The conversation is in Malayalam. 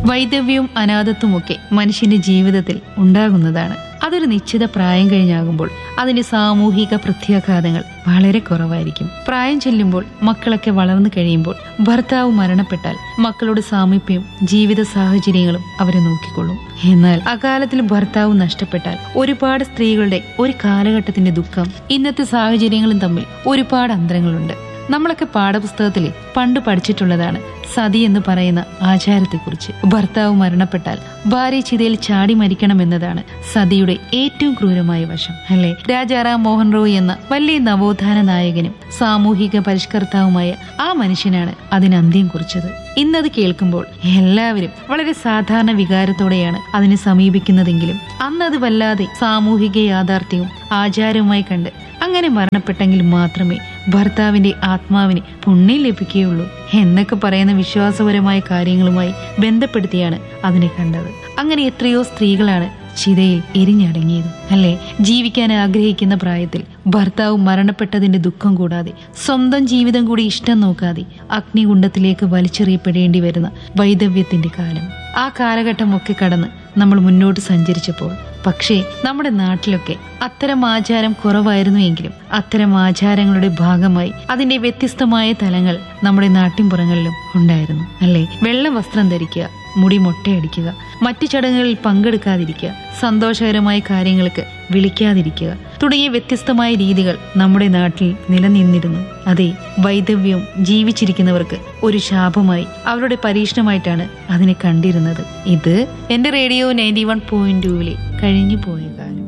വൈദവ്യവും അനാഥത്വമൊക്കെ മനുഷ്യന്റെ ജീവിതത്തിൽ ഉണ്ടാകുന്നതാണ് അതൊരു നിശ്ചിത പ്രായം കഴിഞ്ഞാകുമ്പോൾ അതിന്റെ സാമൂഹിക പ്രത്യാഘാതങ്ങൾ വളരെ കുറവായിരിക്കും പ്രായം ചെല്ലുമ്പോൾ മക്കളൊക്കെ വളർന്നു കഴിയുമ്പോൾ ഭർത്താവ് മരണപ്പെട്ടാൽ മക്കളുടെ സാമീപ്യവും ജീവിത സാഹചര്യങ്ങളും അവരെ നോക്കിക്കൊള്ളും എന്നാൽ അകാലത്തിൽ ഭർത്താവ് നഷ്ടപ്പെട്ടാൽ ഒരുപാട് സ്ത്രീകളുടെ ഒരു കാലഘട്ടത്തിന്റെ ദുഃഖം ഇന്നത്തെ സാഹചര്യങ്ങളും തമ്മിൽ ഒരുപാട് അന്തരങ്ങളുണ്ട് നമ്മളൊക്കെ പാഠപുസ്തകത്തിൽ പണ്ട് പഠിച്ചിട്ടുള്ളതാണ് സതി എന്ന് പറയുന്ന ആചാരത്തെക്കുറിച്ച് ഭർത്താവ് മരണപ്പെട്ടാൽ ഭാര്യ ചിതയിൽ ചാടി മരിക്കണം എന്നതാണ് സതിയുടെ ഏറ്റവും ക്രൂരമായ വശം അല്ലെ രാജാറാം മോഹൻ റോയ് എന്ന വലിയ നവോത്ഥാന നായകനും സാമൂഹിക പരിഷ്കർത്താവുമായ ആ മനുഷ്യനാണ് അതിന് അന്ത്യം കുറിച്ചത് ഇന്നത് കേൾക്കുമ്പോൾ എല്ലാവരും വളരെ സാധാരണ വികാരത്തോടെയാണ് അതിനെ സമീപിക്കുന്നതെങ്കിലും അന്നത് വല്ലാതെ സാമൂഹിക യാഥാർത്ഥ്യവും ആചാരവുമായി കണ്ട് അങ്ങനെ മരണപ്പെട്ടെങ്കിൽ മാത്രമേ ഭർത്താവിന്റെ ആത്മാവിന് പുണ്യം ലഭിക്കുകയുള്ളൂ എന്നൊക്കെ പറയുന്ന വിശ്വാസപരമായ കാര്യങ്ങളുമായി ബന്ധപ്പെടുത്തിയാണ് അതിനെ കണ്ടത് അങ്ങനെ എത്രയോ സ്ത്രീകളാണ് ചിതയിൽ എരിഞ്ഞടങ്ങിയത് അല്ലെ ജീവിക്കാൻ ആഗ്രഹിക്കുന്ന പ്രായത്തിൽ ഭർത്താവ് മരണപ്പെട്ടതിന്റെ ദുഃഖം കൂടാതെ സ്വന്തം ജീവിതം കൂടി ഇഷ്ടം നോക്കാതെ അഗ്നികുണ്ഡത്തിലേക്ക് വലിച്ചെറിയപ്പെടേണ്ടി വരുന്ന വൈദവ്യത്തിന്റെ കാലം ആ കാലഘട്ടമൊക്കെ കടന്ന് നമ്മൾ മുന്നോട്ട് സഞ്ചരിച്ചപ്പോൾ പക്ഷേ നമ്മുടെ നാട്ടിലൊക്കെ അത്തരം ആചാരം കുറവായിരുന്നു എങ്കിലും അത്തരം ആചാരങ്ങളുടെ ഭാഗമായി അതിന്റെ വ്യത്യസ്തമായ തലങ്ങൾ നമ്മുടെ നാട്ടിൻപുറങ്ങളിലും ഉണ്ടായിരുന്നു അല്ലേ വെള്ള വസ്ത്രം ധരിക്കുക മുടി മൊട്ടയടിക്കുക മറ്റു ചടങ്ങുകളിൽ പങ്കെടുക്കാതിരിക്കുക സന്തോഷകരമായ കാര്യങ്ങൾക്ക് വിളിക്കാതിരിക്കുക തുടങ്ങിയ വ്യത്യസ്തമായ രീതികൾ നമ്മുടെ നാട്ടിൽ നിലനിന്നിരുന്നു അതെ വൈദവ്യവും ജീവിച്ചിരിക്കുന്നവർക്ക് ഒരു ശാപമായി അവരുടെ പരീക്ഷണമായിട്ടാണ് അതിനെ കണ്ടിരുന്നത് ഇത് എന്റെ റേഡിയോ നയൻറ്റി വൺ പോയിന്റ് ടൂവിലെ കഴിഞ്ഞു പോയ കാലം